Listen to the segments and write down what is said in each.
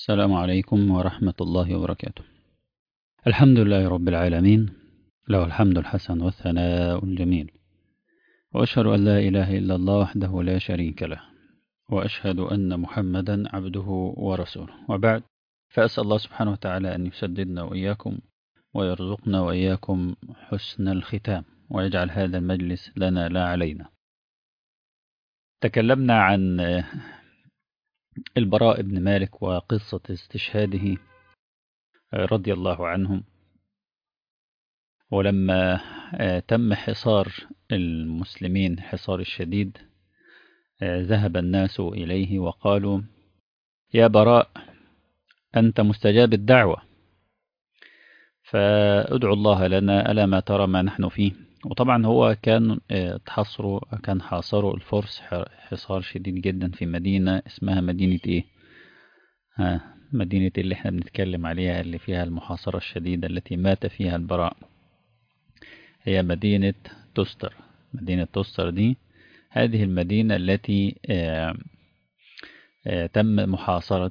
السلام عليكم ورحمة الله وبركاته الحمد لله رب العالمين له الحمد الحسن والثناء الجميل وأشهد أن لا إله إلا الله وحده لا شريك له وأشهد أن محمدا عبده ورسوله وبعد فأسأل الله سبحانه وتعالى أن يسددنا وإياكم ويرزقنا وإياكم حسن الختام ويجعل هذا المجلس لنا لا علينا تكلمنا عن البراء بن مالك وقصة استشهاده رضي الله عنهم ولما تم حصار المسلمين حصار الشديد ذهب الناس إليه وقالوا يا براء أنت مستجاب الدعوة فادعو الله لنا ألا ما ترى ما نحن فيه وطبعا هو كان تحصروا كان حاصروا الفرس حصار شديد جدا في مدينة اسمها مدينة ايه ها مدينة اللي احنا بنتكلم عليها اللي فيها المحاصرة الشديدة التي مات فيها البراء هي مدينة تستر مدينة تستر دي هذه المدينة التي آآ آآ تم محاصرة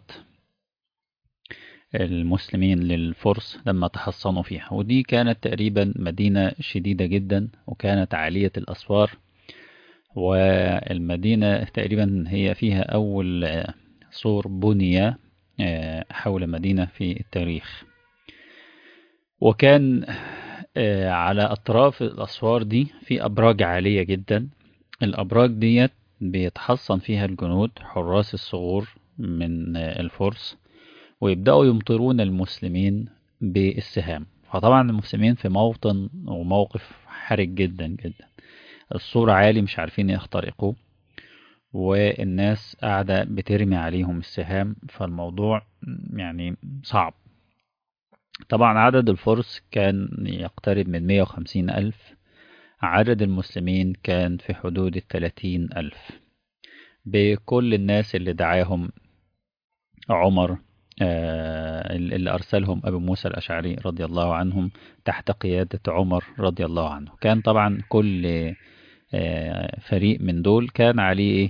المسلمين للفرس لما تحصنوا فيها ودي كانت تقريبا مدينة شديدة جدا وكانت عالية الأسوار والمدينة تقريبا هي فيها أول سور بني حول مدينة في التاريخ وكان على أطراف الأسوار دي في أبراج عالية جدا الأبراج ديت بيتحصن فيها الجنود حراس الصغور من الفرس ويبدأوا يمطرون المسلمين بالسهام فطبعا المسلمين في موطن وموقف حرج جدا جدا السور عالي مش عارفين يخترقوه والناس قاعدة بترمي عليهم السهام فالموضوع يعني صعب طبعا عدد الفرس كان يقترب من 150 ألف عدد المسلمين كان في حدود الثلاثين ألف بكل الناس اللي دعاهم عمر اللي أرسلهم أبو موسى الأشعري رضي الله عنهم تحت قيادة عمر رضي الله عنه كان طبعا كل فريق من دول كان عليه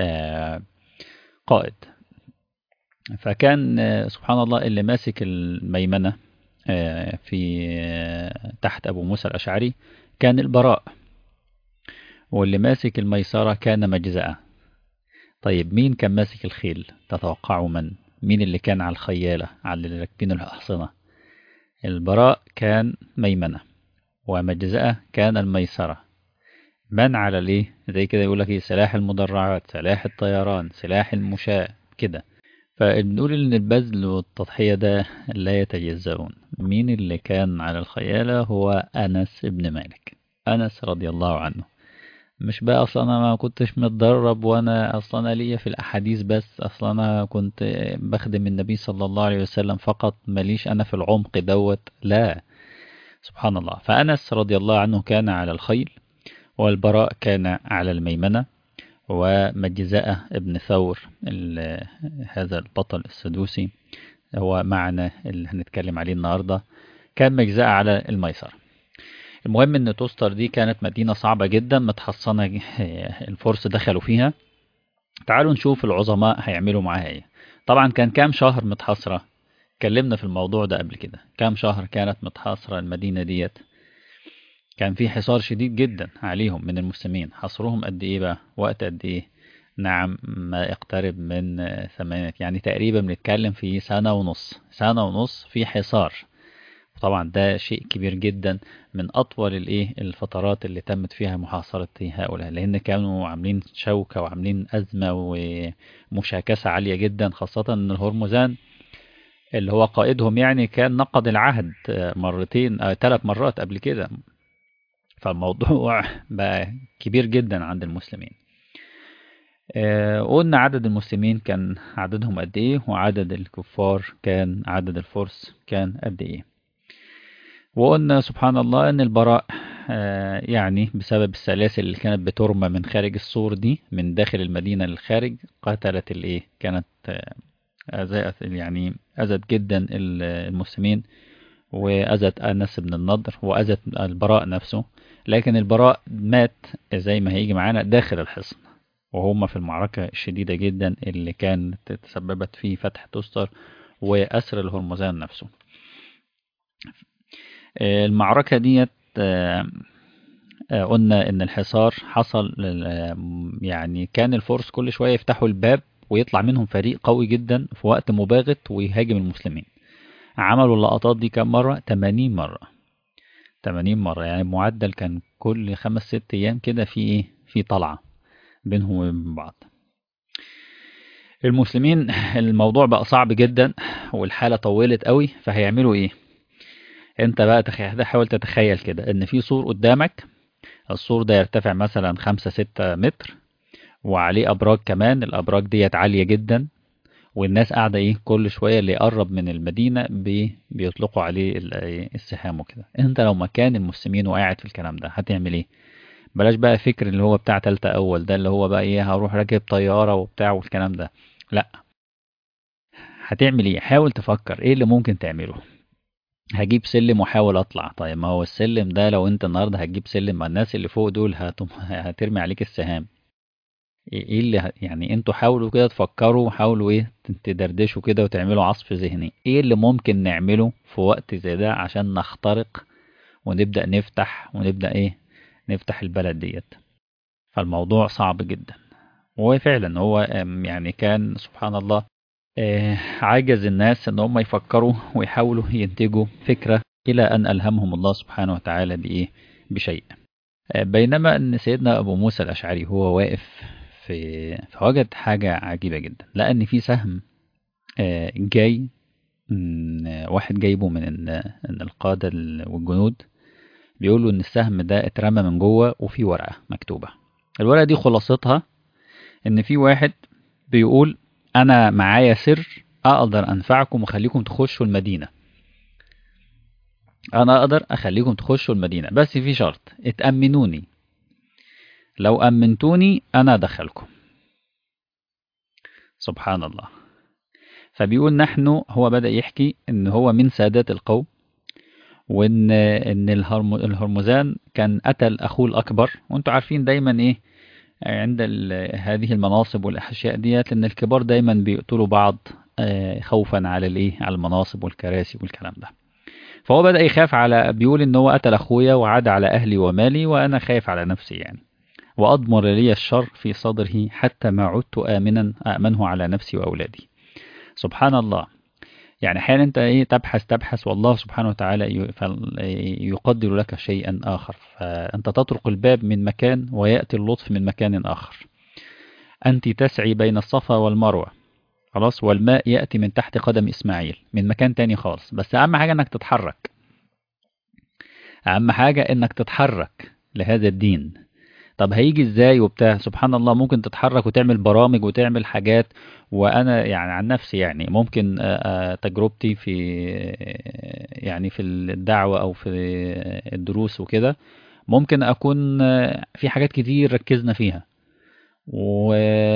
قائد فكان سبحان الله اللي ماسك الميمنة في تحت أبو موسى الأشعري كان البراء واللي ماسك الميسرة كان مجزأة طيب مين كان ماسك الخيل تتوقعوا من مين اللي كان على الخيالة على اللي راكبين الأحصنة البراء كان ميمنة ومجزأة كان الميسرة من على ليه زي كده يقول لك ايه سلاح المدرعات سلاح الطيران سلاح المشاة كده فبنقول ان البذل والتضحية ده لا يتجزؤون مين اللي كان على الخيالة هو أنس بن مالك أنس رضي الله عنه مش بقى اصلا انا ما كنتش متدرب وانا اصلا ليا في الاحاديث بس اصلا انا كنت بخدم النبي صلى الله عليه وسلم فقط ماليش انا في العمق دوت لا سبحان الله فانس رضي الله عنه كان على الخيل والبراء كان على الميمنه ومجزأة ابن ثور هذا البطل السدوسي هو معنا اللي هنتكلم عليه النهارده كان مجزأة على الميسر المهم ان توستر دي كانت مدينة صعبة جدا متحصنة الفرس دخلوا فيها تعالوا نشوف العظماء هيعملوا معاها ايه طبعا كان كام شهر متحصرة اتكلمنا في الموضوع ده قبل كده كام شهر كانت متحصرة المدينة ديت كان في حصار شديد جدا عليهم من المسلمين حصرهم قد ايه بقى وقت قد ايه نعم ما يقترب من ثمانية يعني تقريبا بنتكلم في سنة ونص سنة ونص في حصار طبعا ده شيء كبير جدا من أطول الإيه الفترات اللي تمت فيها محاصرة هؤلاء لأن كانوا عاملين شوكة وعاملين أزمة ومشاكسة عالية جدا خاصة أن الهرمزان اللي هو قائدهم يعني كان نقض العهد مرتين أو ثلاث مرات قبل كده فالموضوع بقى كبير جدا عند المسلمين قلنا عدد المسلمين كان عددهم قد ايه وعدد الكفار كان عدد الفرس كان قد ايه وقلنا سبحان الله ان البراء يعني بسبب السلاسل اللي كانت بترمى من خارج السور دي من داخل المدينة للخارج قتلت الايه كانت أذت يعني أذت جدا المسلمين وأذت أنس بن النضر وأذت البراء نفسه لكن البراء مات زي ما هيجي معانا داخل الحصن وهم في المعركة الشديدة جدا اللي كانت تسببت في فتح تستر وأسر الهرمزان نفسه المعركة ديت قلنا ان الحصار حصل يعني كان الفرس كل شوية يفتحوا الباب ويطلع منهم فريق قوي جدا في وقت مباغت ويهاجم المسلمين عملوا اللقطات دي كم مرة 80 مرة 80 مرة يعني معدل كان كل خمس ست ايام كده في ايه في طلعة بينهم وبين بعض المسلمين الموضوع بقى صعب جدا والحالة طولت قوي فهيعملوا ايه انت بقى تحاول تتخيل كده ان في سور قدامك السور ده يرتفع مثلا خمسة ستة متر وعليه أبراج كمان الأبراج ديت عالية جدا والناس قاعدة إيه كل شوية اللي يقرب من المدينة بي بيطلقوا عليه السهام وكده أنت لو مكان المسلمين وقاعد في الكلام ده هتعمل إيه؟ بلاش بقى فكر اللي هو بتاع تالتة أول ده اللي هو بقى إيه هروح راكب طيارة وبتاع والكلام ده لأ هتعمل إيه؟ حاول تفكر إيه اللي ممكن تعمله هجيب سلم واحاول اطلع طيب ما هو السلم ده لو انت النهارده هتجيب سلم مع الناس اللي فوق دول هتم... هترمي عليك السهام ايه اللي ه... يعني انتوا حاولوا كده تفكروا حاولوا ايه تدردشوا كده وتعملوا عصف ذهني ايه اللي ممكن نعمله في وقت زي ده عشان نخترق ونبدا نفتح ونبدا ايه نفتح البلد ديت فالموضوع صعب جدا وفعلا هو يعني كان سبحان الله عجز الناس ان هم يفكروا ويحاولوا ينتجوا فكرة الى ان الهمهم الله سبحانه وتعالى بايه بشيء بينما ان سيدنا ابو موسى الاشعري هو واقف في فوجد حاجة عجيبة جدا لان في سهم جاي واحد جايبه من القادة والجنود بيقولوا ان السهم ده اترمى من جوه وفي ورقة مكتوبة الورقة دي خلاصتها ان في واحد بيقول أنا معايا سر أقدر أنفعكم وأخليكم تخشوا المدينة أنا أقدر أخليكم تخشوا المدينة بس في شرط اتأمنوني لو أمنتوني أنا أدخلكم سبحان الله فبيقول نحن هو بدأ يحكي إن هو من سادات القوم وإن إن الهرمزان كان قتل أخوه الأكبر وأنتوا عارفين دايما إيه عند هذه المناصب والأشياء ديت لأن الكبار دايما بيقتلوا بعض خوفا على الايه على المناصب والكراسي والكلام ده فهو بدأ يخاف على بيقول ان هو قتل اخويا وعاد على اهلي ومالي وانا خايف على نفسي يعني وأضمر لي الشر في صدره حتى ما عدت آمنا أأمنه على نفسي وأولادي سبحان الله يعني أحيانا أنت إيه تبحث تبحث والله سبحانه وتعالى يقدر لك شيئا آخر فأنت تطرق الباب من مكان ويأتي اللطف من مكان آخر أنت تسعي بين الصفا والمروة خلاص والماء يأتي من تحت قدم إسماعيل من مكان تاني خالص بس أهم حاجة أنك تتحرك أهم حاجة أنك تتحرك لهذا الدين طب هيجي ازاي وبتاع سبحان الله ممكن تتحرك وتعمل برامج وتعمل حاجات وانا يعني عن نفسي يعني ممكن تجربتي في يعني في الدعوة او في الدروس وكده ممكن اكون في حاجات كتير ركزنا فيها و...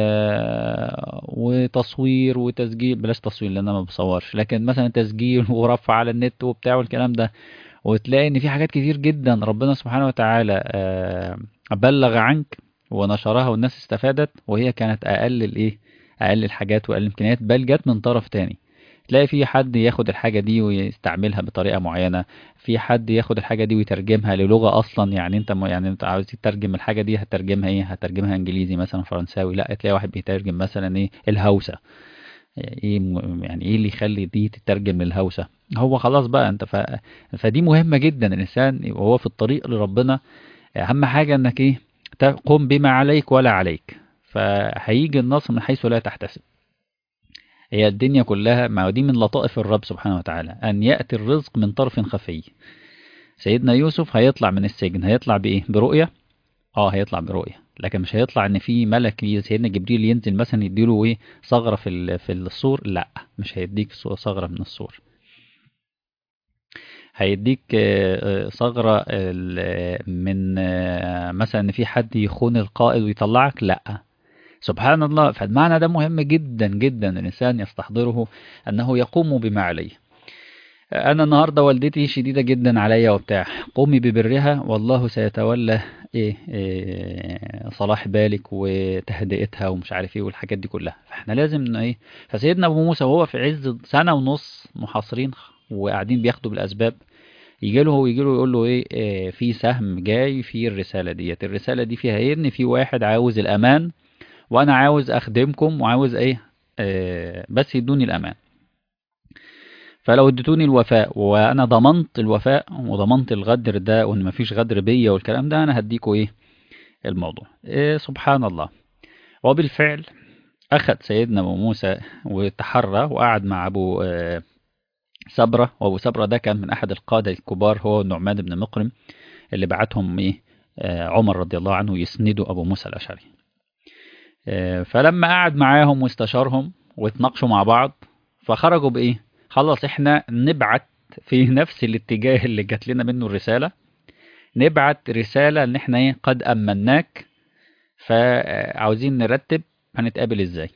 وتصوير وتسجيل بلاش تصوير لان انا ما بصورش لكن مثلا تسجيل ورفع على النت وبتاع والكلام ده وتلاقي ان في حاجات كتير جدا ربنا سبحانه وتعالى بلغ عنك ونشرها والناس استفادت وهي كانت اقل الايه اقل الحاجات واقل الامكانيات بل جت من طرف تاني تلاقي في حد ياخد الحاجة دي ويستعملها بطريقة معينة في حد ياخد الحاجة دي ويترجمها للغة أصلا يعني أنت يعني أنت عاوز تترجم الحاجة دي هترجمها إيه هترجمها إنجليزي مثلا فرنساوي لا تلاقي واحد بيترجم مثلا إيه الهوسة ايه يعني ايه اللي يخلي دي تترجم للهوسه هو خلاص بقى انت ف... فدي مهمه جدا الانسان وهو في الطريق لربنا اهم حاجه انك ايه تقوم بما عليك ولا عليك فهيجي النصر من حيث لا تحتسب هي الدنيا كلها ما دي من لطائف الرب سبحانه وتعالى ان ياتي الرزق من طرف خفي سيدنا يوسف هيطلع من السجن هيطلع بايه برؤيه اه هيطلع برؤيه لكن مش هيطلع ان في ملك سيدنا جبريل ينزل مثلا يديله ايه ثغره في في السور لا مش هيديك ثغره من السور هيديك ثغره من مثلا ان في حد يخون القائد ويطلعك لا سبحان الله فالمعنى ده مهم جدا جدا الانسان يستحضره انه يقوم بما عليه انا النهارده والدتي شديده جدا عليا وبتاع قومي ببرها والله سيتولى ايه, إيه صلاح بالك وتهدئتها ومش عارف ايه والحاجات دي كلها فاحنا لازم إن ايه فسيدنا ابو موسى وهو في عز سنه ونص محاصرين وقاعدين بياخدوا بالاسباب يجي له ويجي له يقول له ايه, إيه في سهم جاي في الرساله ديت الرساله دي فيها ايه ان في واحد عاوز الامان وانا عاوز اخدمكم وعاوز ايه, إيه بس يدوني الامان فلو اديتوني الوفاء وانا ضمنت الوفاء وضمنت الغدر ده وان مفيش غدر بيا والكلام ده انا هديكوا ايه الموضوع إيه سبحان الله وبالفعل اخذ سيدنا ابو موسى وتحرى وقعد مع ابو آه سبرة وابو سبرة ده كان من احد القادة الكبار هو النعمان بن مقرم اللي بعتهم ايه آه عمر رضي الله عنه يسندوا ابو موسى الاشعري آه فلما قعد معاهم واستشارهم واتناقشوا مع بعض فخرجوا بايه خلاص احنا نبعت في نفس الاتجاه اللي جات لنا منه الرسالة نبعت رسالة ان احنا ايه قد امناك فعاوزين نرتب هنتقابل ازاي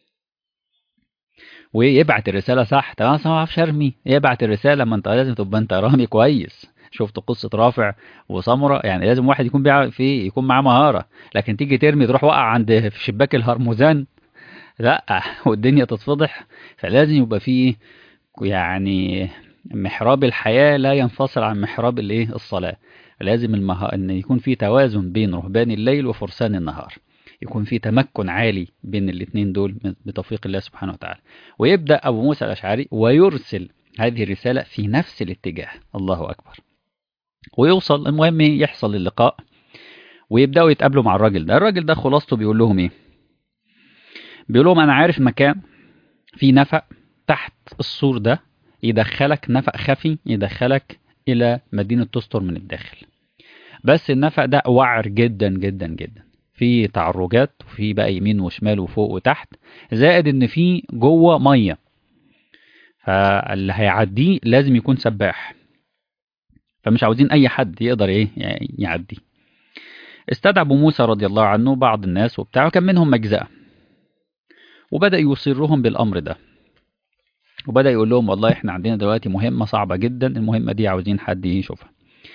ويبعت الرسالة صح طب انا ما اعرفش ارمي يبعت الرسالة ما انت لازم تبقى انت رامي كويس شفت قصة رافع وسمرة يعني لازم واحد يكون بيعرف فيه يكون معاه مهارة لكن تيجي ترمي تروح وقع عند في شباك الهرمزان لا والدنيا تتفضح فلازم يبقى فيه يعني محراب الحياة لا ينفصل عن محراب الايه الصلاة لازم المه... ان يكون في توازن بين رهبان الليل وفرسان النهار يكون في تمكن عالي بين الاثنين دول بتوفيق الله سبحانه وتعالى ويبدأ أبو موسى الأشعري ويرسل هذه الرسالة في نفس الاتجاه الله أكبر ويوصل المهم يحصل اللقاء ويبدأوا يتقابلوا مع الراجل ده الراجل ده خلاصته بيقول لهم ايه بيقول لهم انا عارف مكان في نفق تحت السور ده يدخلك نفق خفي يدخلك إلى مدينة تستر من الداخل بس النفق ده وعر جدا جدا جدا في تعرجات وفي بقى يمين وشمال وفوق وتحت زائد ان في جوه ميه فاللي هيعديه لازم يكون سباح فمش عاوزين اي حد يقدر ايه يعدي استدعى ابو موسى رضي الله عنه بعض الناس وبتاع وكان منهم مجزأة وبدأ يصرهم بالامر ده وبدأ يقول لهم والله احنا عندنا دلوقتي مهمة صعبة جدا المهمة دي عاوزين حد يشوفها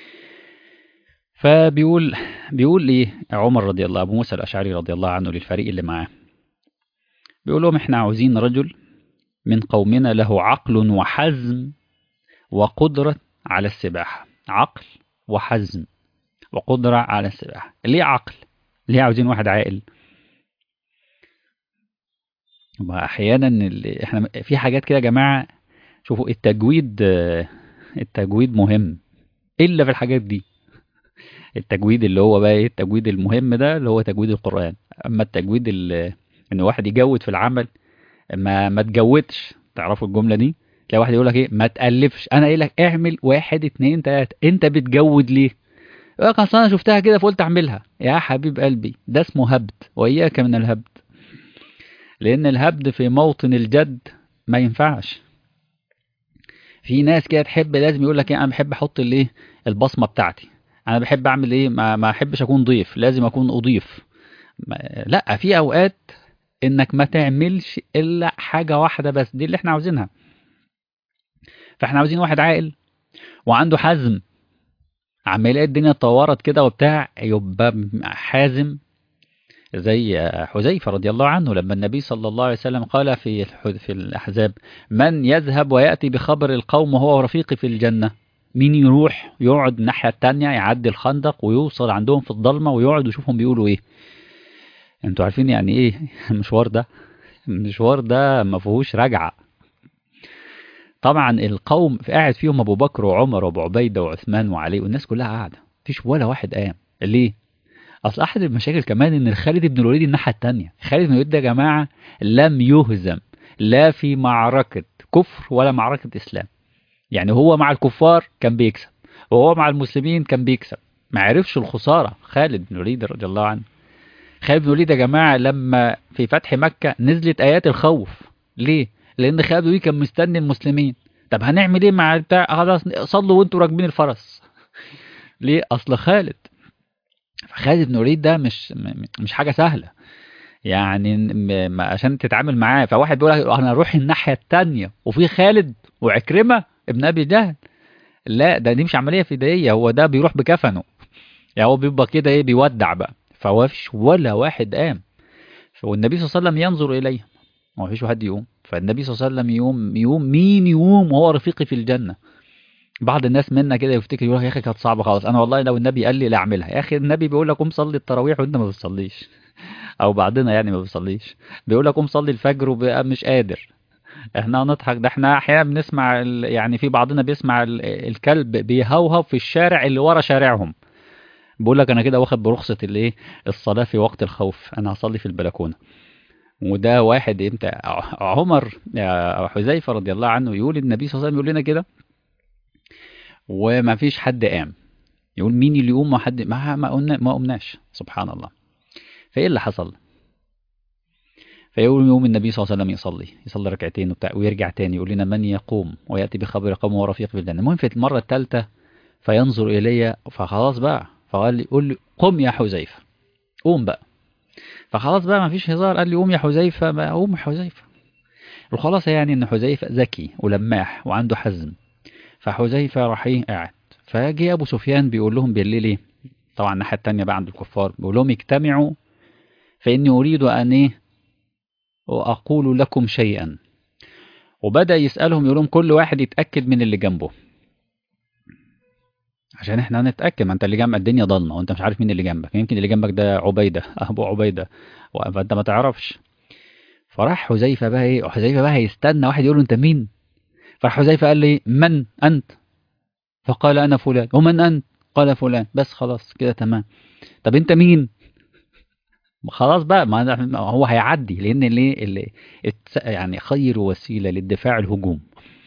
فبيقول بيقول ايه عمر رضي الله ابو موسى الاشعري رضي الله عنه للفريق اللي معاه بيقول لهم احنا عاوزين رجل من قومنا له عقل وحزم وقدرة على السباحة عقل وحزم وقدرة على السباحة ليه عقل ليه عاوزين واحد عاقل احيانا اللي احنا في حاجات كده يا جماعه شوفوا التجويد التجويد مهم الا في الحاجات دي التجويد اللي هو بقى ايه التجويد المهم ده اللي هو تجويد القران اما التجويد ان واحد يجود في العمل ما ما تجودش تعرفوا الجمله دي تلاقي واحد يقول لك ايه ما تالفش انا قايل لك اعمل واحد اتنين تلاته انت بتجود ليه يقول لك اصل انا شفتها كده فقلت اعملها يا حبيب قلبي ده اسمه هبد واياك من الهبد لان الهبد في موطن الجد ما ينفعش في ناس كده تحب لازم يقول لك ايه انا بحب احط الايه البصمه بتاعتي انا بحب اعمل ايه ما ما احبش اكون ضيف لازم اكون اضيف لا في اوقات انك ما تعملش الا حاجه واحده بس دي اللي احنا عاوزينها فاحنا عاوزين واحد عاقل وعنده حزم عمال الدنيا اتطورت كده وبتاع يبقى حازم زي حذيفة رضي الله عنه لما النبي صلى الله عليه وسلم قال في في الأحزاب من يذهب ويأتي بخبر القوم وهو رفيقي في الجنة مين يروح يقعد الناحية التانية يعدي الخندق ويوصل عندهم في الضلمة ويقعد ويشوفهم بيقولوا ايه انتوا عارفين يعني ايه المشوار ده المشوار ده ما فيهوش رجعة طبعا القوم قاعد فيهم ابو بكر وعمر وابو عبيده وعثمان وعلي والناس كلها قاعده مفيش ولا واحد قام ليه اصل احد المشاكل كمان ان خالد بن الوليد الناحيه الثانيه خالد بن الوليد ده يا جماعه لم يهزم لا في معركه كفر ولا معركه اسلام يعني هو مع الكفار كان بيكسب وهو مع المسلمين كان بيكسب ما عرفش الخساره خالد بن الوليد رضي الله عنه خالد بن الوليد يا جماعه لما في فتح مكه نزلت ايات الخوف ليه لان خالد بن الوليد كان مستني المسلمين طب هنعمل ايه مع بتاع خلاص صلوا وانتوا راكبين الفرس ليه اصل خالد خالد بن الوليد ده مش مش حاجه سهله يعني عشان تتعامل معاه فواحد بيقول انا اروح الناحيه الثانيه وفي خالد وعكرمه ابن ابي جهل لا ده دي مش عمليه فدائيه هو ده بيروح بكفنه يعني هو بيبقى كده ايه بيودع بقى فوافش ولا واحد قام والنبي صلى الله عليه وسلم ينظر اليه ما فيش حد يقوم فالنبي صلى الله عليه وسلم يقوم يقوم مين يقوم وهو رفيقي في الجنه بعض الناس منا كده يفتكر يقول يا اخي كانت صعبه خالص انا والله لو النبي قال لي لا اعملها يا اخي النبي بيقول لك قوم صلي التراويح وانت ما بتصليش او بعضنا يعني ما بيصليش بيقول لك قوم صلي الفجر وبقى مش قادر احنا نضحك ده احنا احيانا بنسمع ال... يعني في بعضنا بيسمع ال... الكلب بيهوهو في الشارع اللي ورا شارعهم بيقول لك انا كده واخد برخصه الايه الصلاه في وقت الخوف انا هصلي في البلكونه وده واحد امتى عمر حذيفه رضي الله عنه يقول النبي صلى الله عليه وسلم يقول لنا كده وما فيش حد قام يقول مين اللي يقوم ما حد ما ما قلنا ما قمناش سبحان الله فايه اللي حصل فيقول يوم النبي صلى الله عليه وسلم يصلي يصلي ركعتين وبتاع ويرجع تاني يقول لنا من يقوم وياتي بخبر قوم ورفيق في الجنه المهم في المره الثالثه فينظر الي فخلاص بقى فقال لي قول لي قم يا حذيفه قوم بقى فخلاص بقى ما فيش هزار قال لي قوم يا حذيفه ما قوم يا حذيفه الخلاصه يعني ان حذيفه ذكي ولماح وعنده حزم فحذيفه راح ايه قاعد فجي ابو سفيان بيقول لهم بالليل ايه طبعا الناحيه الثانيه بقى عند الكفار بيقول لهم اجتمعوا فاني اريد ان ايه واقول لكم شيئا وبدا يسالهم يقول لهم كل واحد يتاكد من اللي جنبه عشان احنا هنتاكد ما انت اللي جنب الدنيا ضلمه وانت مش عارف مين اللي جنبك يمكن اللي جنبك ده عبيده ابو عبيده فانت ما تعرفش فراح حذيفه بقى ايه حذيفه بقى هيستنى واحد يقول له انت مين فراح حذيفه قال لي من انت فقال انا فلان ومن انت قال فلان بس خلاص كده تمام طب انت مين خلاص بقى ما هو هيعدي لان ليه اللي يعني خير وسيله للدفاع الهجوم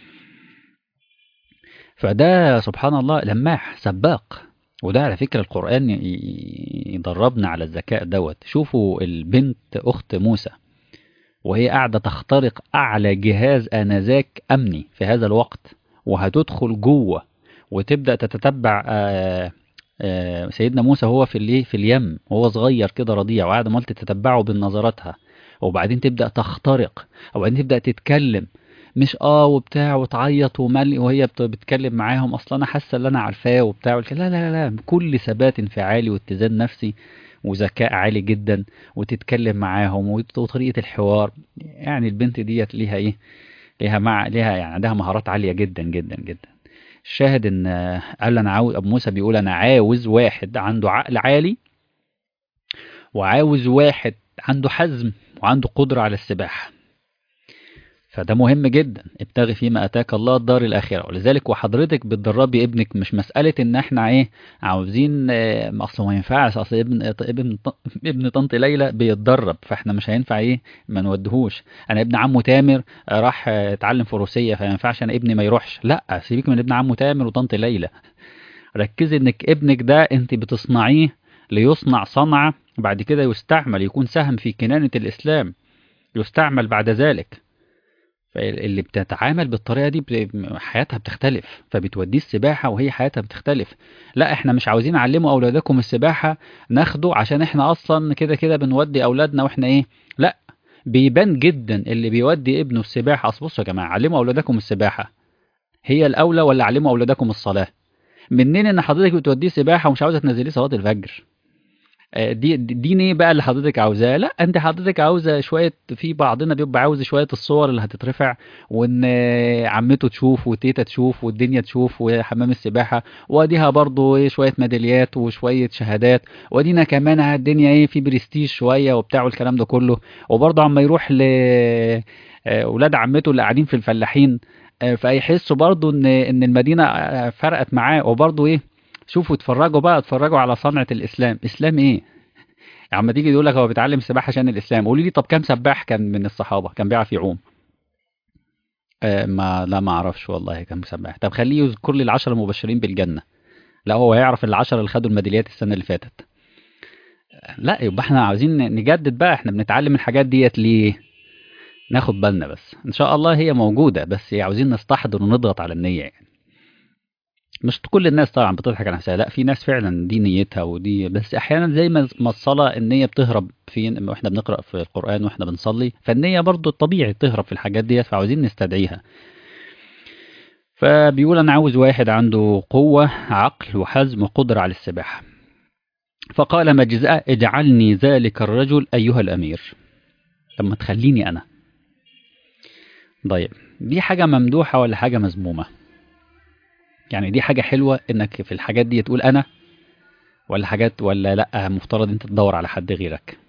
فده سبحان الله لماح سباق وده على فكرة القرآن يدربنا على الذكاء دوت شوفوا البنت أخت موسى وهي قاعدة تخترق أعلى جهاز آنذاك أمني في هذا الوقت وهتدخل جوه وتبدأ تتتبع آآ آآ سيدنا موسى هو في الايه في اليم وهو صغير كده رضيع وقاعدة مالت تتبعه بنظراتها وبعدين تبدأ تخترق وبعدين تبدأ تتكلم مش اه وبتاع وتعيط ومل وهي بتتكلم معاهم اصلا انا حاسه اللي انا عارفاه وبتاع لا لا لا لا بكل ثبات انفعالي واتزان نفسي وذكاء عالي جدا وتتكلم معاهم وطريقه الحوار يعني البنت ديت ليها ايه ليها مع ليها يعني عندها مهارات عاليه جدا جدا جدا الشاهد ان قال انا عاوز ابو موسى بيقول انا عاوز واحد عنده عقل عالي وعاوز واحد عنده حزم وعنده قدره على السباحه فده مهم جدا ابتغي فيما اتاك الله الدار الاخره ولذلك وحضرتك بتدربي ابنك مش مساله ان احنا ايه عاوزين اصل ما ينفعش اصل ابن ابن ابن طنط ليلى بيتدرب فاحنا مش هينفع ايه ما نودهوش انا ابن عمه تامر راح اتعلم فروسيه فما ينفعش انا ابني ما يروحش لا سيبك من ابن عمه تامر وطنط ليلى ركزي انك ابنك ده انت بتصنعيه ليصنع صنعه بعد كده يستعمل يكون سهم في كنانه الاسلام يستعمل بعد ذلك اللي بتتعامل بالطريقه دي حياتها بتختلف فبتوديه السباحه وهي حياتها بتختلف لا احنا مش عاوزين نعلموا اولادكم السباحه ناخده عشان احنا اصلا كده كده بنودي اولادنا واحنا ايه لا بيبان جدا اللي بيودي ابنه السباحه اصل بصوا يا جماعه علموا اولادكم السباحه هي الاولى ولا علموا اولادكم الصلاه منين ان حضرتك بتوديه سباحه ومش عاوزه تنزليه صلاه الفجر دي دي ايه بقى اللي حضرتك عاوزاه لا انت حضرتك عاوزه شويه في بعضنا بيبقى عاوز شويه الصور اللي هتترفع وان عمته تشوف وتيتا تشوف والدنيا تشوف وحمام السباحه واديها برضو ايه شويه ميداليات وشويه شهادات وادينا كمان الدنيا ايه في برستيج شويه وبتاع والكلام ده كله وبرضه عما يروح ل ولاد عمته اللي قاعدين في الفلاحين فيحسوا برضه ان ان المدينه فرقت معاه وبرضه ايه شوفوا اتفرجوا بقى اتفرجوا على صنعة الإسلام إسلام إيه عم تيجي يقول لك هو بيتعلم سباحة عشان الإسلام قولي لي طب كام سباح كان من الصحابة كان بيعرف يعوم آه ما لا ما اعرفش والله كم سباح طب خليه يذكر لي العشرة المبشرين بالجنة لا هو هيعرف العشرة اللي خدوا الميداليات السنة اللي فاتت لا يبقى احنا عاوزين نجدد بقى احنا بنتعلم الحاجات ديت ليه ناخد بالنا بس ان شاء الله هي موجودة بس عاوزين نستحضر ونضغط على النية يعني مش كل الناس طبعا بتضحك على نفسها لا في ناس فعلا دي نيتها ودي بس احيانا زي ما الصلاه النيه بتهرب في واحنا بنقرا في القران واحنا بنصلي فالنيه برضو الطبيعي تهرب في الحاجات ديت فعاوزين نستدعيها فبيقول أنا عاوز واحد عنده قوة عقل وحزم وقدرة على السباحة فقال مجزأة اجعلني ذلك الرجل أيها الأمير لما تخليني أنا طيب دي حاجة ممدوحة ولا حاجة مذمومة يعني دي حاجة حلوة انك في الحاجات دي تقول انا ولا حاجات ولا لا مفترض انت تدور على حد غيرك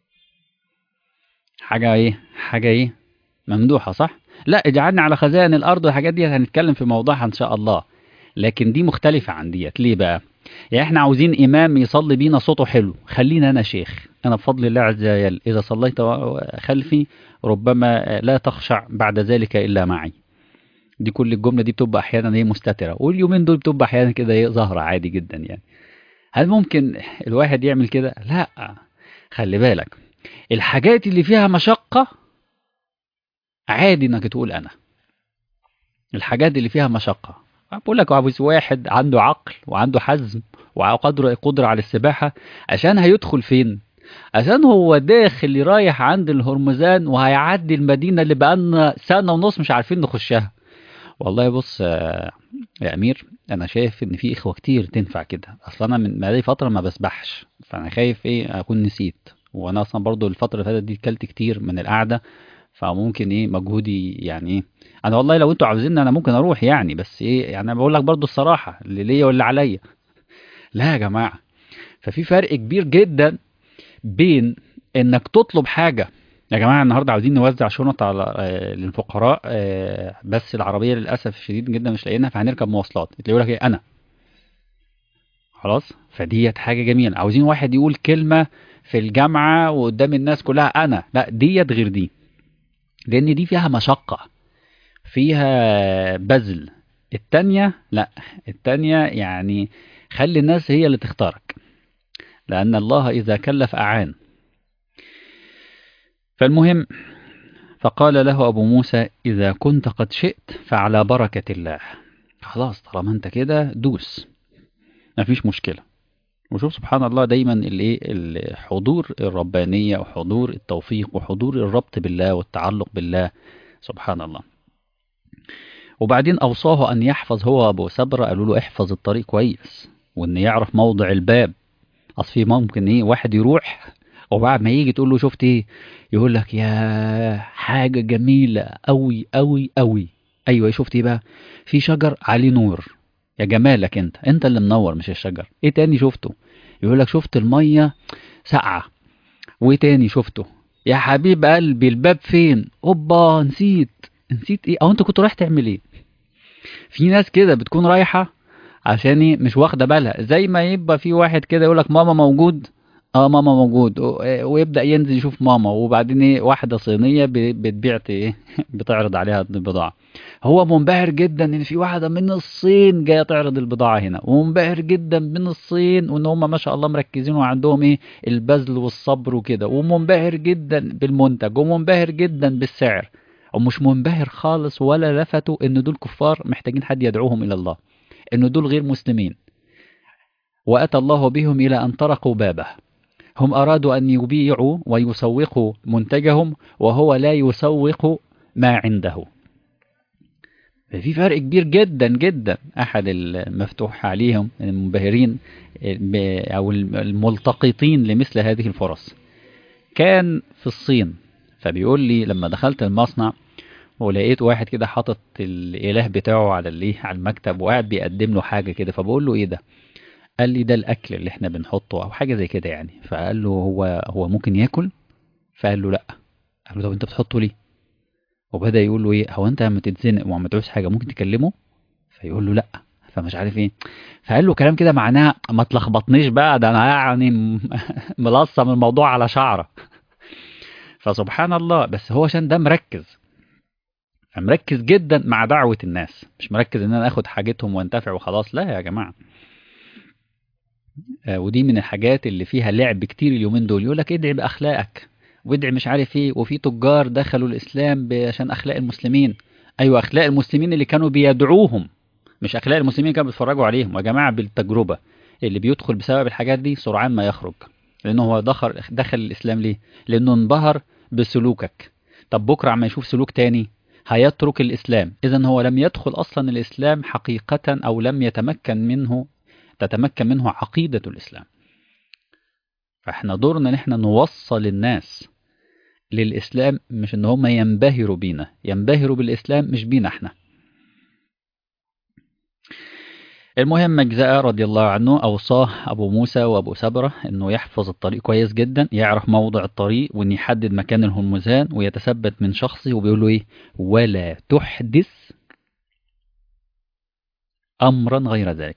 حاجة ايه حاجة ايه ممدوحة صح لا اجعلني على خزائن الارض والحاجات دي هنتكلم في موضوعها ان شاء الله لكن دي مختلفة عن ديت ليه بقى يعني احنا عاوزين امام يصلي بينا صوته حلو خلينا انا شيخ انا بفضل الله عز وجل اذا صليت خلفي ربما لا تخشع بعد ذلك الا معي دي كل الجمله دي بتبقى احيانا ايه مستتره واليومين دول بتبقى احيانا كده ايه ظاهره عادي جدا يعني هل ممكن الواحد يعمل كده لا خلي بالك الحاجات اللي فيها مشقه عادي انك تقول انا الحاجات اللي فيها مشقه بقول لك عاوز واحد عنده عقل وعنده حزم وقدره قدره على السباحه عشان هيدخل فين عشان هو داخل رايح عند الهرمزان وهيعدي المدينه اللي بقالنا سنه ونص مش عارفين نخشها والله بص يا امير انا شايف ان في اخوه كتير تنفع كده اصلا انا من بقالي فتره ما بسبحش فانا خايف ايه اكون نسيت وانا اصلا برضو الفتره اللي فاتت دي كلت كتير من القعده فممكن ايه مجهودي يعني ايه انا والله لو انتوا عاوزيني انا ممكن اروح يعني بس ايه يعني انا بقول لك برضو الصراحه اللي ليا واللي عليا لا يا جماعه ففي فرق كبير جدا بين انك تطلب حاجه يا جماعه النهارده عاوزين نوزع شنط على آه للفقراء آه بس العربيه للاسف الشديد جدا مش لاقيينها فهنركب مواصلات يقول لك ايه انا خلاص فديت حاجه جميله عاوزين واحد يقول كلمه في الجامعه وقدام الناس كلها انا لا ديت غير دي لان دي فيها مشقه فيها بذل التانية لا التانية يعني خلي الناس هي اللي تختارك لأن الله إذا كلف أعان فالمهم فقال له أبو موسى إذا كنت قد شئت فعلى بركة الله خلاص طالما أنت كده دوس مفيش مشكلة وشوف سبحان الله دايما الايه الحضور الربانية وحضور التوفيق وحضور الربط بالله والتعلق بالله سبحان الله وبعدين أوصاه أن يحفظ هو أبو سبرة قالوا له احفظ الطريق كويس وأن يعرف موضع الباب أصل في ممكن إيه واحد يروح وبعد ما يجي تقول له شفت إيه يقول لك يا حاجة جميلة أوي أوي أوي أيوة شفت إيه بقى في شجر عليه نور يا جمالك أنت أنت اللي منور مش الشجر إيه تاني شفته يقول لك شفت المية ساقعة وإيه تاني شفته يا حبيب قلبي الباب فين اوبا نسيت نسيت ايه او انت كنت رايح تعمل ايه في ناس كده بتكون رايحه عشان ايه مش واخده بالها زي ما يبقى في واحد كده يقول لك ماما موجود اه ماما موجود ويبدا ينزل يشوف ماما وبعدين ايه واحده صينيه بتبيع ايه بتعرض عليها البضاعه هو منبهر جدا ان في واحده من الصين جايه تعرض البضاعه هنا ومنبهر جدا من الصين وان هم ما شاء الله مركزين وعندهم ايه البذل والصبر وكده ومنبهر جدا بالمنتج ومنبهر جدا بالسعر ومش منبهر خالص ولا لفتوا ان دول كفار محتاجين حد يدعوهم الى الله ان دول غير مسلمين واتى الله بهم الى ان طرقوا بابه هم ارادوا ان يبيعوا ويسوقوا منتجهم وهو لا يسوق ما عنده في فرق كبير جدا جدا احد المفتوح عليهم المنبهرين او الملتقطين لمثل هذه الفرص كان في الصين فبيقول لي لما دخلت المصنع ولقيت واحد كده حاطط الاله بتاعه على الايه على المكتب وقاعد بيقدم له حاجه كده فبقول له ايه ده قال لي ده الاكل اللي احنا بنحطه او حاجه زي كده يعني فقال له هو هو ممكن ياكل فقال له لا قال له طب انت بتحطه ليه وبدا يقول له ايه هو انت لما تتزنق وما تعوز حاجه ممكن تكلمه فيقول له لا فمش عارف ايه فقال له كلام كده معناه ما تلخبطنيش بقى ده انا يعني ملصم الموضوع على شعره فسبحان الله بس هو عشان ده مركز مركز جدا مع دعوة الناس مش مركز ان انا اخد حاجتهم وانتفع وخلاص لا يا جماعة آه ودي من الحاجات اللي فيها لعب كتير اليومين دول يقول لك ادعي باخلاقك وادعي مش عارف ايه وفي تجار دخلوا الاسلام عشان اخلاق المسلمين ايوه اخلاق المسلمين اللي كانوا بيدعوهم مش اخلاق المسلمين اللي كانوا بيتفرجوا عليهم يا جماعه بالتجربه اللي بيدخل بسبب الحاجات دي سرعان ما يخرج لانه هو دخل دخل الاسلام ليه لانه انبهر بسلوكك طب بكره عما يشوف سلوك تاني هيترك الإسلام إذا هو لم يدخل أصلا الإسلام حقيقة أو لم يتمكن منه تتمكن منه عقيدة الإسلام فاحنا دورنا ان احنا نوصل الناس للإسلام مش ان هم ينبهروا بينا ينبهروا بالإسلام مش بينا احنا المهم مجزاء رضي الله عنه أوصاه أبو موسى وأبو سبرة أنه يحفظ الطريق كويس جدا يعرف موضع الطريق وأن يحدد مكان الهرمزان ويتثبت من شخصه وبيقول له إيه ولا تحدث أمرا غير ذلك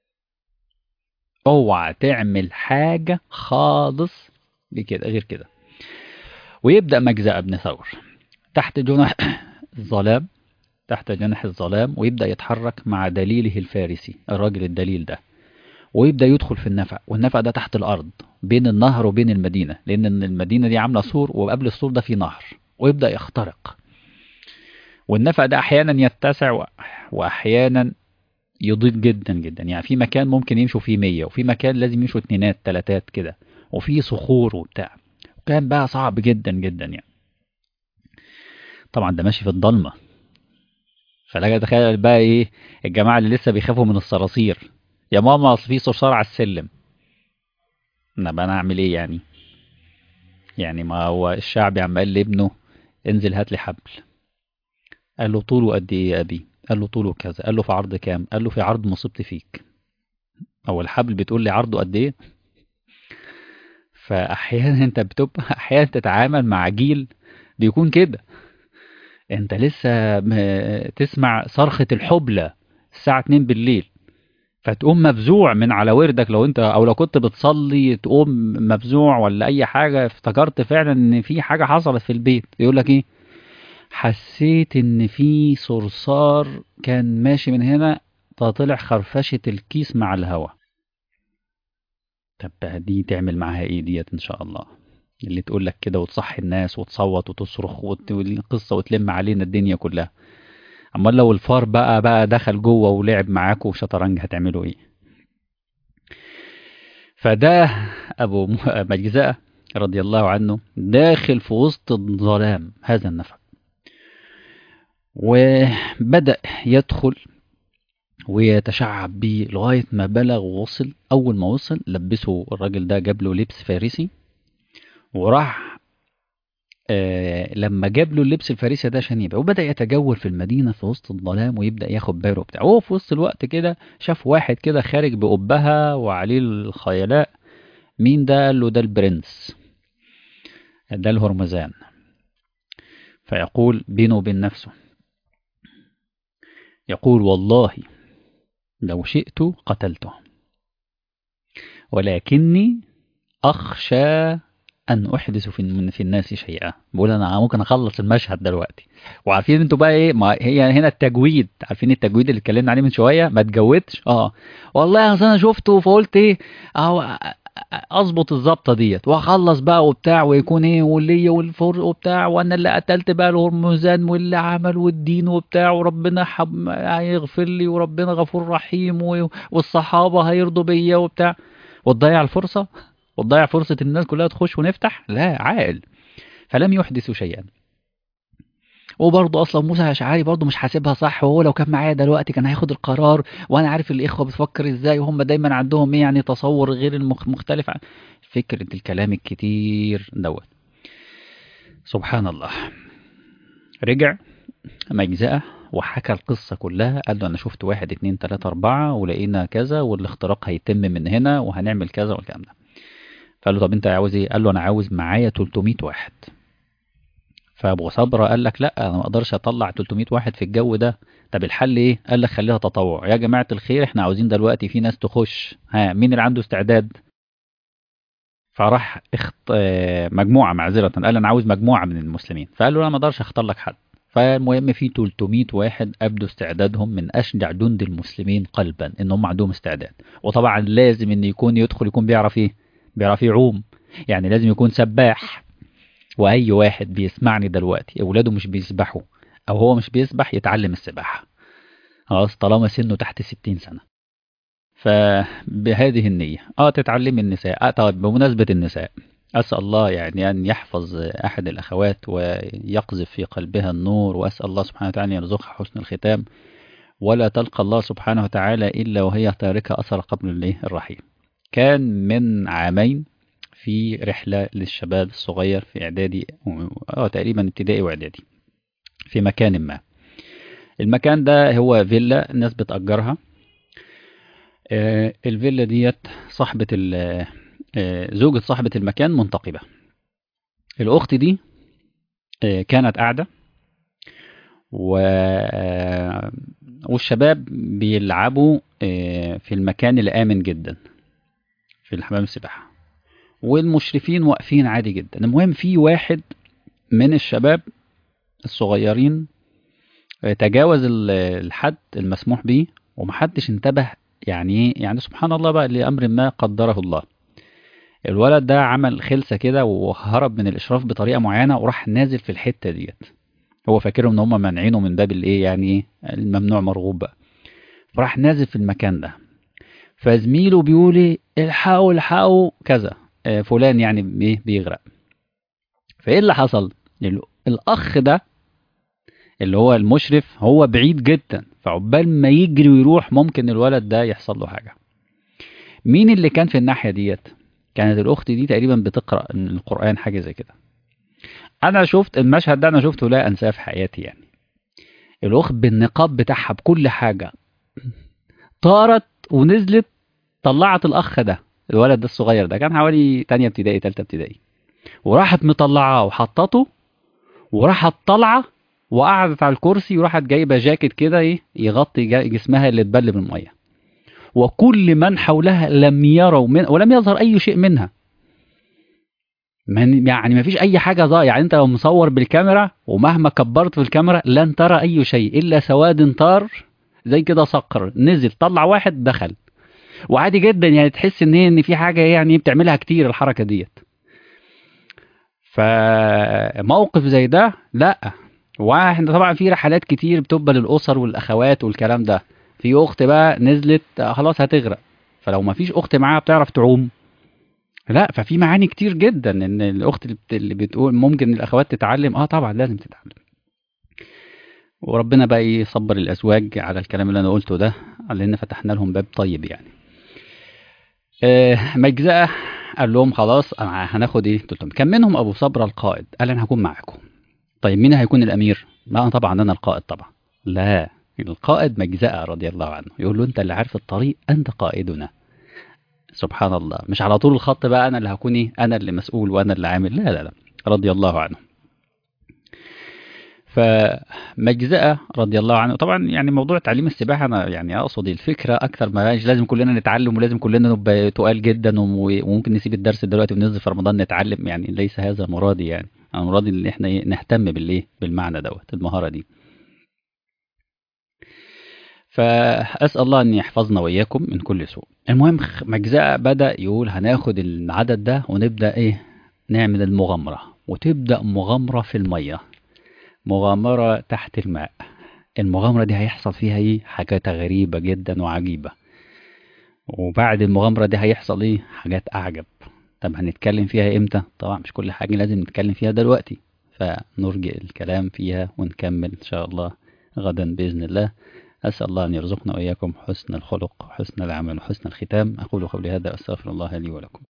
اوعى تعمل حاجة خالص بكده غير كده ويبدأ مجزاء ابن ثور تحت جناح الظلام تحت جناح الظلام ويبدأ يتحرك مع دليله الفارسي الراجل الدليل ده ويبدأ يدخل في النفق والنفق ده تحت الأرض بين النهر وبين المدينة لأن المدينة دي عاملة سور وقبل السور ده في نهر ويبدأ يخترق والنفق ده أحيانا يتسع وأحيانا يضيق جدا جدا يعني في مكان ممكن يمشوا فيه 100 وفي مكان لازم يمشوا اتنينات تلاتات كده وفي صخور وبتاع وكان بقى صعب جدا جدا يعني طبعا ده ماشي في الضلمه فلا تخيل بقى ايه الجماعه اللي لسه بيخافوا من الصراصير يا ماما اصل في صرصار على السلم انا بقى انا اعمل ايه يعني يعني ما هو الشعب عمال لابنه انزل هات لي حبل قال له طوله قد ايه يا ابي قال له طوله كذا قال له في عرض كام قال له في عرض مصيبتي فيك هو الحبل بتقول لي عرضه قد ايه فاحيانا انت بتبقى احيانا تتعامل مع جيل بيكون كده انت لسه تسمع صرخة الحبلة الساعة 2 بالليل فتقوم مفزوع من على وردك لو انت او لو كنت بتصلي تقوم مفزوع ولا اي حاجة افتكرت فعلا ان في حاجة حصلت في البيت يقول لك ايه حسيت ان في صرصار كان ماشي من هنا طلع خرفشة الكيس مع الهواء طب دي تعمل معاها ايه ديت ان شاء الله اللي تقول لك كده وتصحي الناس وتصوت وتصرخ والقصة وتلم علينا الدنيا كلها امال لو الفار بقى بقى دخل جوه ولعب معاكوا شطرنج هتعملوا ايه فده ابو مجزأة رضي الله عنه داخل في وسط الظلام هذا النفق وبدأ يدخل ويتشعب بيه لغاية ما بلغ ووصل أول ما وصل لبسه الراجل ده جاب له لبس فارسي وراح آه لما جاب له اللبس الفارسي ده عشان يبقى وبدأ يتجول في المدينة في وسط الظلام ويبدأ ياخد باله بتاعه وهو في وسط الوقت كده شاف واحد كده خارج بقبها وعليه الخيلاء مين ده قال له ده البرنس ده الهرمزان فيقول بينه وبين نفسه يقول والله لو شئت قتلته ولكني أخشى أن أحدث في, في الناس شيئا بقول أنا ممكن أخلص المشهد دلوقتي وعارفين انتوا بقى إيه ما هي هنا التجويد عارفين التجويد اللي اتكلمنا عليه من شوية ما تجودش اه والله أصل أنا شفته فقلت إيه أهو اظبط الظبطه ديت واخلص بقى وبتاع ويكون ايه واللي والفرق وبتاع وانا اللي قتلت بقى الهرمزان واللي عمل والدين وبتاع وربنا حب هيغفر لي وربنا غفور رحيم والصحابه هيرضوا بيا وبتاع وتضيع الفرصه وتضيع فرصه الناس كلها تخش ونفتح لا عاقل فلم يحدثوا شيئا وبرضه اصلا موسى اشعري برضه مش حاسبها صح وهو لو كان معايا دلوقتي كان هياخد القرار وانا عارف الاخوه بتفكر ازاي وهم دايما عندهم ايه يعني تصور غير المختلف عن فكره الكلام الكتير دوت سبحان الله رجع مجزأة وحكى القصة كلها قال له أنا شفت واحد اتنين تلاتة أربعة ولقينا كذا والاختراق هيتم من هنا وهنعمل كذا والكلام ده فقال له طب أنت عاوز إيه؟ قال له أنا عاوز معايا 300 واحد فابو صبرة قال لك لا انا ما اقدرش اطلع 300 واحد في الجو ده طب الحل ايه قال لك خليها تطوع يا جماعه الخير احنا عاوزين دلوقتي في ناس تخش ها مين اللي عنده استعداد فراح اخت... مجموعه معذره قال انا عاوز مجموعه من المسلمين فقال له انا ما اقدرش اختار لك حد فالمهم في 300 واحد ابدوا استعدادهم من اشجع جند المسلمين قلبا ان هم عندهم استعداد وطبعا لازم ان يكون يدخل يكون بيعرف ايه بيعرف يعوم يعني لازم يكون سباح واي واحد بيسمعني دلوقتي اولاده مش بيسبحوا او هو مش بيسبح يتعلم السباحه خلاص طالما سنه تحت 60 سنه فبهذه النيه اه تتعلمي النساء اه طب بمناسبه النساء أسأل الله يعني أن يحفظ أحد الأخوات ويقذف في قلبها النور وأسأل الله سبحانه وتعالى أن يرزقها حسن الختام ولا تلقى الله سبحانه وتعالى إلا وهي تاركة أثر قبل الرحيل كان من عامين في رحلة للشباب الصغير في إعدادي أو تقريبا ابتدائي وإعدادي في مكان ما المكان ده هو فيلا الناس بتأجرها الفيلا ديت صاحبة زوجة صاحبة المكان منتقبة الأخت دي كانت قاعدة و... والشباب بيلعبوا في المكان الآمن جدا في الحمام السباحة والمشرفين واقفين عادي جدا المهم في واحد من الشباب الصغيرين تجاوز الحد المسموح به ومحدش انتبه يعني ايه يعني سبحان الله بقى لأمر ما قدره الله الولد ده عمل خلسة كده وهرب من الإشراف بطريقة معينة وراح نازل في الحتة ديت هو فاكرهم ان هم مانعينه من باب الايه يعني ايه الممنوع مرغوب بقى فراح نازل في المكان ده فزميله بيقول ايه الحقوا الحقوا كذا فلان يعني ايه بيغرق فايه اللي حصل الاخ ده اللي هو المشرف هو بعيد جدا فعقبال ما يجري ويروح ممكن الولد ده يحصل له حاجه مين اللي كان في الناحيه ديت كانت الاخت دي تقريبا بتقرا القران حاجه زي كده انا شفت المشهد ده انا شفته لا انساه في حياتي يعني الاخت بالنقاب بتاعها بكل حاجه طارت ونزلت طلعت الاخ ده الولد ده الصغير ده كان حوالي تانية ابتدائي تالتة ابتدائي وراحت مطلعاه وحطته وراحت طالعه وقعدت على الكرسي وراحت جايبه جاكيت كده ايه يغطي جسمها اللي اتبل بالميه وكل من حولها لم يروا من ولم يظهر اي شيء منها من يعني ما فيش اي حاجه ضايعه يعني انت لو مصور بالكاميرا ومهما كبرت في الكاميرا لن ترى اي شيء الا سواد طار زي كده صقر نزل طلع واحد دخل وعادي جدا يعني تحس ان ان في حاجه يعني بتعملها كتير الحركه ديت فموقف زي ده لا واحنا طبعا في رحلات كتير بتبقى للاسر والاخوات والكلام ده في اخت بقى نزلت خلاص هتغرق فلو ما فيش اخت معاها بتعرف تعوم لا ففي معاني كتير جدا ان الاخت اللي بتقول ممكن الاخوات تتعلم اه طبعا لازم تتعلم وربنا بقى يصبر الازواج على الكلام اللي انا قلته ده لان فتحنا لهم باب طيب يعني آه مجزأة قال لهم خلاص هناخد ايه قلت لهم كان منهم ابو صبر القائد قال انا هكون معاكم طيب مين هيكون الامير لا طبعا انا القائد طبعا لا القائد مجزأة رضي الله عنه يقول له انت اللي عارف الطريق انت قائدنا سبحان الله مش على طول الخط بقى انا اللي هكون ايه انا اللي مسؤول وانا اللي عامل لا لا لا رضي الله عنه فمجزأة رضي الله عنه طبعا يعني موضوع تعليم السباحة أنا يعني أقصد الفكرة أكثر ما مش لازم كلنا نتعلم ولازم كلنا نبقى تقال جدا وممكن نسيب الدرس دلوقتي وننزل في رمضان نتعلم يعني ليس هذا مرادي يعني أنا مرادي إن إحنا نهتم بالإيه بالمعنى دوت المهارة دي فأسأل الله أن يحفظنا وإياكم من كل سوء المهم مجزأة بدأ يقول هناخد العدد ده ونبدأ إيه نعمل المغامرة وتبدأ مغامرة في المية مغامرة تحت الماء المغامرة دي هيحصل فيها ايه حاجات غريبة جدا وعجيبة وبعد المغامرة دي هيحصل ايه حاجات أعجب طب هنتكلم فيها امتى طبعا مش كل حاجة لازم نتكلم فيها دلوقتي فنرجئ الكلام فيها ونكمل إن شاء الله غدا بإذن الله أسأل الله أن يرزقنا وإياكم حسن الخلق وحسن العمل وحسن الختام أقول قولي هذا أستغفر الله لي ولكم